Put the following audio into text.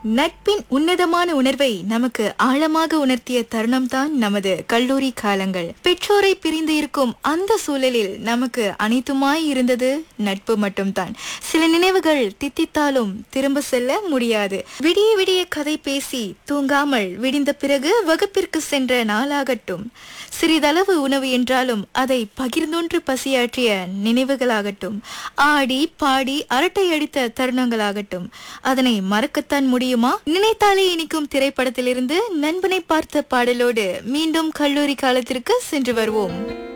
நட்பின் உன்னதமான உணர்வை நமக்கு ஆழமாக உணர்த்திய தருணம்தான் நமது கல்லூரி காலங்கள் பெற்றோரை பிரிந்து இருக்கும் அந்த சூழலில் நமக்கு அனைத்துமாய் இருந்தது நட்பு மட்டும்தான் சில நினைவுகள் தித்தித்தாலும் திரும்ப செல்ல முடியாது விடிய விடிய கதை பேசி தூங்காமல் விடிந்த பிறகு வகுப்பிற்கு சென்ற நாளாகட்டும் சிறிதளவு உணவு என்றாலும் அதை பகிர்ந்தொன்று பசியாற்றிய நினைவுகளாகட்டும் ஆடி பாடி அரட்டை அடித்த தருணங்களாகட்டும் அதனை மறக்கத்தான் முடியுமா நினைத்தாலே இனிக்கும் திரைப்படத்திலிருந்து நண்பனை பார்த்த பாடலோடு மீண்டும் கல்லூரி காலத்திற்கு சென்று வருவோம்